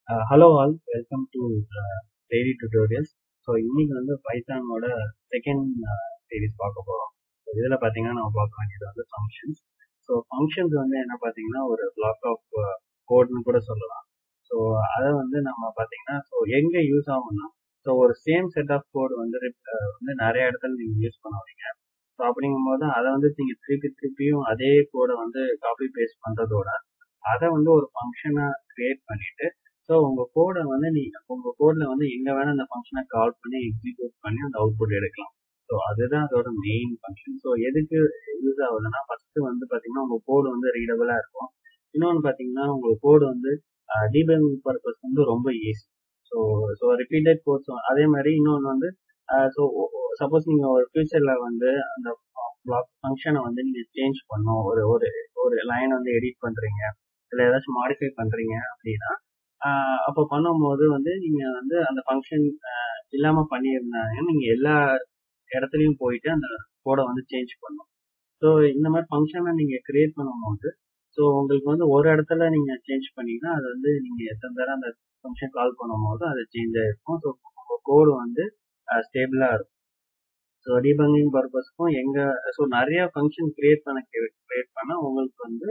hello all welcome to daily tutorials so இன்னைக்கு வந்து பைத்தானோட second series பார்க்க போகிறோம் இதில் பார்த்தீங்கன்னா நம்ம பார்க்க வேண்டியது வந்து ஃபங்க்ஷன்ஸ் ஸோ ஃபங்க்ஷன்ஸ் வந்து என்ன பார்த்தீங்கன்னா ஒரு பிளாக் ஆஃப் கோட்னு கூட சொல்லலாம் ஸோ அதை வந்து நம்ம பார்த்தீங்கன்னா ஸோ எங்கே யூஸ் ஆகும்னா ஸோ ஒரு சேம் செட் ஆஃப் கோட் வந்து uh, வந்து நிறைய இடத்துல நீங்கள் யூஸ் பண்ணுவீங்க ஸோ அப்படிங்கும்போது அதை வந்து நீங்கள் திருப்பி திருப்பியும் அதே கோடை வந்து காப்பி பேஸ்ட் பண்ணுறதோட அதை வந்து ஒரு ஃபங்க்ஷனாக கிரியேட் பண்ணிட்டு ஸோ உங்கள் கோடை வந்து நீங்கள் உங்கள் கோடில் வந்து எங்கே வேணால் அந்த ஃபங்க்ஷனை கால் பண்ணி எக்ஸிக்யூட் பண்ணி அந்த அவுட்புட் எடுக்கலாம் ஸோ அதுதான் அதோட மெயின் ஃபங்க்ஷன் ஸோ எதுக்கு யூஸ் ஆகுதுன்னா ஃபஸ்ட்டு வந்து பார்த்தீங்கன்னா உங்கள் கோடு வந்து ரீடபுளாக இருக்கும் இன்னொன்று பார்த்தீங்கன்னா உங்கள் கோடு வந்து டீபங் பர்பஸ் வந்து ரொம்ப easy so so repeated codes அதே மாதிரி இன்னொன்று வந்து ஸோ சப்போஸ் நீங்கள் ஒரு ஃபியூச்சரில் வந்து அந்த பிளாக் ஃபங்க்ஷனை வந்து நீங்கள் சேஞ்ச் பண்ணணும் ஒரு ஒரு ஒரு லைன் வந்து எடிட் பண்ணுறீங்க இல்லை ஏதாச்சும் மாடிஃபை பண்ணுறீங்க அப்படின்னா அப்போ பண்ணும்போது வந்து நீங்கள் வந்து அந்த ஃபங்க்ஷன் இல்லாமல் பண்ணியிருந்தாங்க நீங்கள் எல்லா இடத்துலையும் போயிட்டு அந்த கோடை வந்து சேஞ்ச் பண்ணணும் ஸோ இந்த மாதிரி ஃபங்க்ஷனை நீங்கள் கிரியேட் பண்ணும்போது ஸோ உங்களுக்கு வந்து ஒரு இடத்துல நீங்கள் சேஞ்ச் பண்ணீங்கன்னா அது வந்து நீங்கள் எத்தனை தடவை அந்த ஃபங்க்ஷன் கால் பண்ணும்போது அது சேஞ்ச் ஆகிருக்கும் ஸோ உங்கள் கோடு வந்து ஸ்டேபிளாக இருக்கும் ஸோ டீபங்கிங் பர்பஸ்க்கும் எங்கள் ஸோ நிறைய ஃபங்க்ஷன் கிரியேட் பண்ண கிரியேட் பண்ண உங்களுக்கு வந்து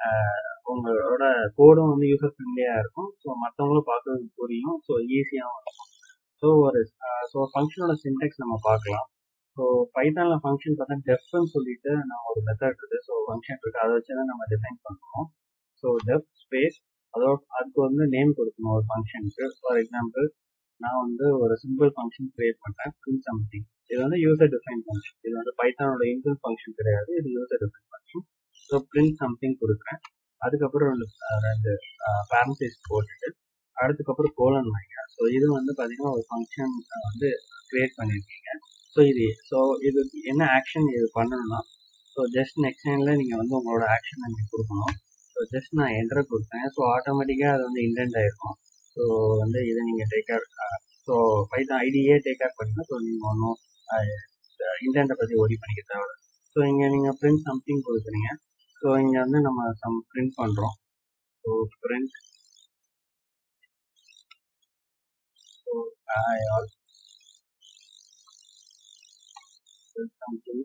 உங்களோட கோடும் வந்து யூசர் ஃப்ரெண்ட்லியாக இருக்கும் ஸோ மற்றவங்களும் பார்க்கறதுக்கு புரியும் ஸோ ஈஸியாகவும் இருக்கும் ஸோ ஒரு ஸோ ஃபங்க்ஷனோட சின்டெக்ஸ் நம்ம பார்க்கலாம் ஸோ பைத்தானில் ஃபங்க்ஷன் பார்த்தா டெஃப்னு சொல்லிட்டு நம்ம ஒரு மெத்தட் இருக்குது ஸோ ஃபங்க்ஷன் இருக்குது அதை வச்சு தான் நம்ம டிஃபைன் பண்ணுவோம் ஸோ டெஃப் ஸ்பேஸ் அதோட அதுக்கு வந்து நேம் கொடுக்கணும் ஒரு ஃபங்க்ஷனுக்கு ஃபார் எக்ஸாம்பிள் நான் வந்து ஒரு சிம்பிள் ஃபங்க்ஷன் கிரியேட் பண்ணுறேன் பிரிண்ட் சம்திங் இது வந்து யூசர் டிஃபைன் ஃபங்க்ஷன் இது வந்து பைத்தானோட இன்பில் ஃபங்க்ஷன் கிடையாது இது user define function so print something கொடுக்குறேன் அதுக்கப்புறம் ரெண்டு பேரண்டைஸ் போட்டுட்டு அடுத்துக்கப்புறம் கோலன் வைங்க ஸோ இது வந்து பார்த்தீங்கன்னா ஒரு ஃபங்க்ஷன் வந்து கிரியேட் பண்ணியிருக்கீங்க ஸோ இது ஸோ இது என்ன ஆக்ஷன் இது பண்ணணும்னா ஸோ ஜஸ்ட் நெக்ஸ்ட் டைமில் நீங்கள் வந்து உங்களோட ஆக்ஷன் நீங்கள் கொடுக்கணும் ஸோ ஜஸ்ட் நான் என்டர் கொடுத்தேன் ஸோ ஆட்டோமேட்டிக்காக அது வந்து இன்டென்ட் ஆயிருக்கும் ஸோ வந்து இதை நீங்கள் take care so Python IDE take care பண்ணுங்க ஸோ நீங்கள் ஒன்றும் இன்டென்ட்டை பற்றி ஒரி பண்ணிக்க தேவை ஸோ இங்கே நீங்கள் பிரிண்ட் சம்திங் கொடுக்குறீங்க ஸோ இங்கே வந்து நம்ம சம் பிரிண்ட் பண்ணுறோம் so print so I all something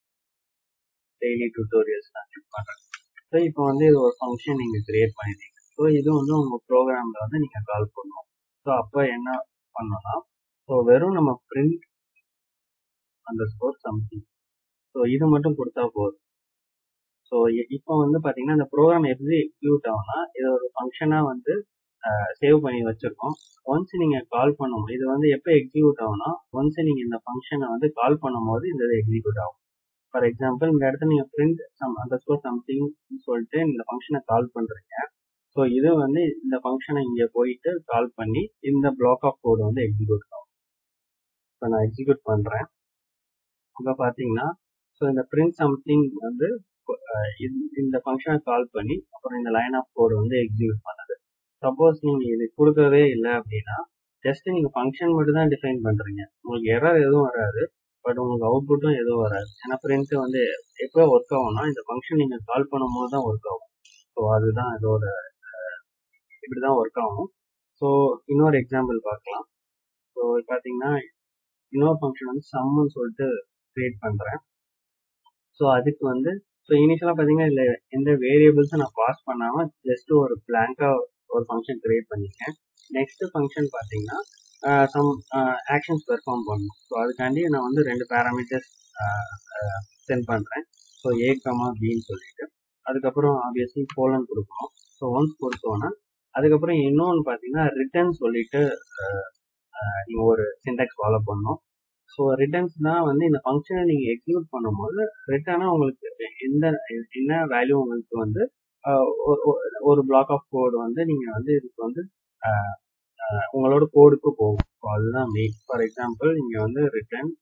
daily tutorials நான் கிளிக் பண்ணுறேன் ஸோ இப்போ வந்து இது ஒரு ஃபங்க்ஷன் நீங்கள் கிரியேட் பண்ணிட்டீங்க ஸோ இது வந்து உங்கள் ப்ரோக்ராமில் வந்து நீங்கள் கால் பண்ணணும் ஸோ அப்போ என்ன பண்ணோம்னா ஸோ வெறும் நம்ம பிரிண்ட் அந்த ஸ்கோர் சம்திங் ஸோ இது மட்டும் கொடுத்தா போதும் ஸோ இப்போ வந்து பார்த்தீங்கன்னா இந்த ப்ரோக்ராம் எப்படி எக்ஸிக்யூட் ஆகும்னா இது ஒரு ஃபங்க்ஷனாக வந்து சேவ் பண்ணி வச்சுருக்கோம் ஒன்ஸ் நீங்கள் கால் பண்ணும் இது வந்து எப்போ எக்ஸிக்யூட் ஆகும்னா ஒன்ஸ் நீங்கள் இந்த ஃபங்க்ஷனை வந்து கால் பண்ணும்போது இந்த இது எக்ஸிக்யூட் ஆகும் ஃபார் எக்ஸாம்பிள் இந்த இடத்துல நீங்கள் பிரிண்ட் சம் அந்த ஸ்கோர் சம்திங் சொல்லிட்டு இந்த ஃபங்க்ஷனை கால் பண்ணுறீங்க ஸோ இது வந்து இந்த ஃபங்க்ஷனை இங்கே போயிட்டு கால் பண்ணி இந்த பிளாக் ஆஃப் கோடு வந்து எக்ஸிக்யூட் ஆகும் இப்போ நான் எக்ஸிக்யூட் பண்ணுறேன் இப்போ பார்த்தீங்கன்னா ஸோ இந்த பிரிண்ட் சம்திங் வந்து இந்த ஃபங்க்ஷனை கால் பண்ணி அப்புறம் இந்த லைன் ஆஃப் கோடு வந்து எக்ஸிக்யூட் பண்ணுது சப்போஸ் நீங்கள் இது கொடுக்கவே இல்லை அப்படின்னா ஜஸ்ட் நீங்கள் ஃபங்க்ஷன் மட்டும் தான் டிஃபைன் பண்ணுறீங்க உங்களுக்கு எரர் எதுவும் வராது பட் உங்களுக்கு அவுட்புட்டும் எதுவும் வராது ஏன்னா பிரிண்ட் வந்து எப்போ ஒர்க் ஆகும்னா இந்த ஃபங்க்ஷன் நீங்கள் கால் பண்ணும்போது தான் ஒர்க் ஆகும் ஸோ அதுதான் இதோட இப்படி தான் ஒர்க் ஆகும் ஸோ இன்னொரு எக்ஸாம்பிள் பார்க்கலாம் ஸோ பார்த்தீங்கன்னா இன்னொரு ஃபங்க்ஷன் வந்து சம்முன்னு சொல்லிட்டு க்ரியேட் பண்ணுறேன் ஸோ அதுக்கு வந்து ஸோ இனிஷியலாக பார்த்தீங்கன்னா இதில் எந்த வேரியபிள்ஸும் நான் பாஸ் பண்ணாமல் ஜஸ்ட் ஒரு பிளாங்காக ஒரு ஃபங்க்ஷன் க்ரியேட் பண்ணியிருக்கேன் நெக்ஸ்ட் ஃபங்க்ஷன் பார்த்தீங்கன்னா சம் ஆக்ஷன்ஸ் பெர்ஃபார்ம் பண்ணணும் ஸோ அதுக்காண்டி நான் வந்து ரெண்டு பேராமீட்டர்ஸ் சென்ட் பண்ணுறேன் ஸோ ஏ கமா பின்னு சொல்லிட்டு அதுக்கப்புறம் ஆப்வியஸ்லி கோலன் கொடுக்கணும் ஸோ ஒன்ஸ் கொடுத்தோன்னா அதுக்கப்புறம் இன்னொன்று பார்த்தீங்கன்னா ரிட்டர்ன் சொல்லிட்டு நீங்கள் ஒரு சின்டாக்ஸ் ஃபாலோ பண்ணணும் ஸோ ரிட்டர்ன்ஸ் தான் வந்து இந்த ஃபங்க்ஷனை நீங்கள் எக்ஸிக்யூட் பண்ணும்போது ரிட்டர்னாக உங்களுக்கு எந்த என்ன வேல்யூ உங்களுக்கு வந்து ஒரு பிளாக் ஆஃப் கோடு வந்து நீங்கள் வந்து இதுக்கு வந்து உங்களோட கோடுக்கு போகும் ஸோ அதுதான் மெயின் ஃபார் எக்ஸாம்பிள் இங்கே வந்து ரிட்டர்ன்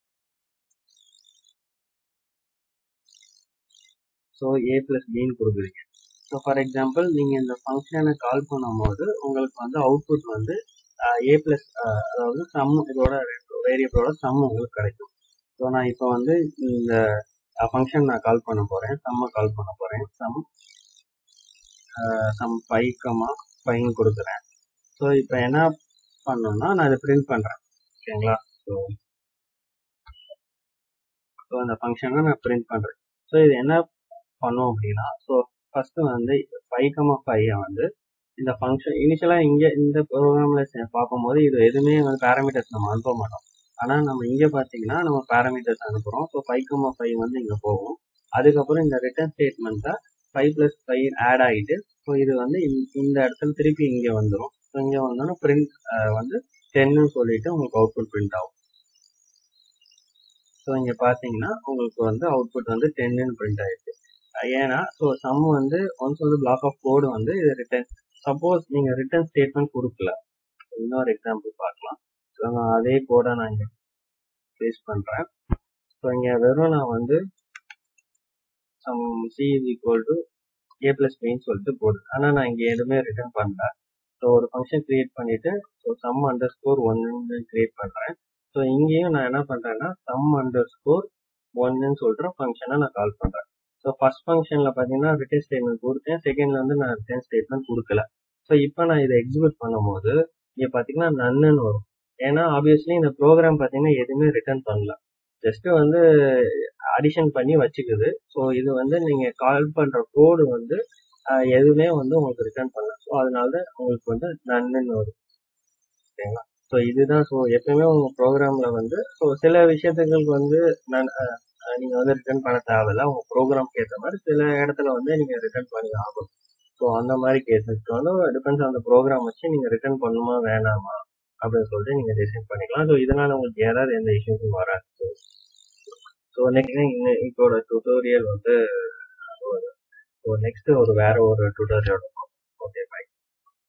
ஸோ ஏ பிளஸ் பின்னு கொடுக்குறீங்க ஸோ ஃபார் எக்ஸாம்பிள் நீங்கள் இந்த ஃபங்க்ஷனை கால் பண்ணும்போது உங்களுக்கு வந்து அவுட்புட் வந்து ஏ பிளஸ் அதாவது சம் இதோட வேரியபிளோட சம் உங்களுக்கு கிடைக்கும் ஸோ நான் இப்போ வந்து இந்த ஃபங்க்ஷன் நான் கால் பண்ண போகிறேன் சம்மை கால் பண்ண போகிறேன் sum sum five comma five கொடுக்குறேன் ஸோ இப்போ என்ன பண்ணோம்னா நான் இதை பிரிண்ட் பண்ணுறேன் ஓகேங்களா ஸோ ஸோ அந்த ஃபங்க்ஷனை நான் பிரிண்ட் பண்ணுறேன் ஸோ இது என்ன பண்ணும் அப்படின்னா ஸோ ஃபஸ்ட்டு வந்து ஃபைவ் கமா ஃபைவ் வந்து இந்த ஃபங்க்ஷன் இனிஷியலாக இங்கே இந்த ப்ரோக்ராமில் பார்க்கும்போது இது எதுவுமே வந்து பேராமீட்டர்ஸ் நம்ம அனுப்ப மாட்டோம் ஆனால் நம்ம இங்கே பார்த்தீங்கன்னா நம்ம பேராமீட்டர்ஸ் அனுப்புகிறோம் ஸோ ஃபைவ் கமா ஃபைவ் வந்து இங்கே போகும் அதுக்கப்புறம் இந்த ரிட்டர்ன் ஸ்டேட்மெண்ட்டில் ஃபைவ் ப்ளஸ் ஃபைவ் ஆட் ஆகிட்டு ஸோ இது வந்து இந்த இடத்துல திருப்பி இங்கே வந்துடும் ஸோ இங்கே வந்தோன்னா பிரிண்ட் வந்து டென்னு சொல்லிட்டு உங்களுக்கு அவுட்புட் பிரிண்ட் ஆகும் ஸோ இங்கே பார்த்தீங்கன்னா உங்களுக்கு வந்து அவுட்புட் வந்து டென்னு பிரிண்ட் ஆயிடுச்சு ஏன்னா ஸோ சம் வந்து ஒன்ஸ் வந்து பிளாக் ஆஃப் கோடு வந்து இது ரிட்டர்ன் சப்போஸ் நீங்கள் ரிட்டர்ன் ஸ்டேட்மெண்ட் கொடுக்கல இன்னொரு எக்ஸாம்பிள் பார்க்கலாம் ஸோ நான் அதே கோடை நான் இங்கே பேஸ்ட் பண்ணுறேன் ஸோ இங்கே வெறும் நான் வந்து sum C is equal to A plus பின்னு சொல்லிட்டு போடுது ஆனால் நான் இங்கே எதுவுமே ரிட்டர்ன் பண்ணல ஸோ ஒரு ஃபங்க்ஷன் கிரியேட் பண்ணிவிட்டு ஸோ சம் அண்டர் ஸ்கோர் ஒன்னு கிரியேட் பண்ணுறேன் ஸோ இங்கேயும் நான் என்ன பண்ணுறேன்னா சம் அண்டர் ஸ்கோர் ஒன்னுன்னு சொல்லிட்டு ஃபங்க்ஷனை நான் கால் பண்ணுறேன் ஸோ ஃபர்ஸ்ட் ஃபங்க்ஷனில் பார்த்தீங்கன்னா ரிட்டர்ன் ஸ்டேட்மெண்ட் கொடுத்தேன் செகண்டில் வந்து நான் ரிட்டர்ன் ஸ்டேட்மெண்ட் கொடுக்கல ஸோ இப்போ நான் இதை எக்ஸிக்யூட் பண்ணும்போது இங்கே பார்த்தீங்கன்னா நன்னுன்னு வரும் ஏன்னா ஆப்வியஸ்லி இந்த ப்ரோக்ராம் பார்த்தீங்கன்னா எதுவுமே ரிட்டர்ன் பண்ணல ஜஸ்ட் வந்து அடிஷன் பண்ணி வச்சுக்குது ஸோ இது வந்து நீங்கள் கால் பண்ணுற கோடு வந்து எதுவுமே வந்து உங்களுக்கு ரிட்டர்ன் பண்ணல ஸோ அதனால தான் உங்களுக்கு வந்து நன்னுன்னு வரும் ஓகேங்களா ஸோ இதுதான் ஸோ எப்பயுமே உங்கள் ப்ரோக்ராமில் வந்து ஸோ சில விஷயத்துங்களுக்கு வந்து நான் நீங்கள் வந்து ரிட்டர்ன் பண்ண தேவையில்ல உங்கள் ப்ரோக்ராம்க்கு ஏற்ற மாதிரி சில இடத்துல வந்து நீங்கள் ரிட்டர்ன் பண்ணி ஆகும் ஸோ அந்த மாதிரி கேசஸ்க்கு வந்து டிபெண்ட்ஸ் அந்த ப்ரோக்ராம் வச்சு நீங்கள் ரிட்டர்ன் பண்ணுமா வேணாமா அப்படின்னு சொல்லிட்டு நீங்கள் டிசைட் பண்ணிக்கலாம் ஸோ இதனால் உங்களுக்கு ஏதாவது எந்த இஷ்யூஸும் வராது ஸோ நெக்ஸ்ட் இப்போட டுட்டோரியல் வந்து ஸோ நெக்ஸ்ட் ஒரு வேற ஒரு டுட்டோரியல் ஓகே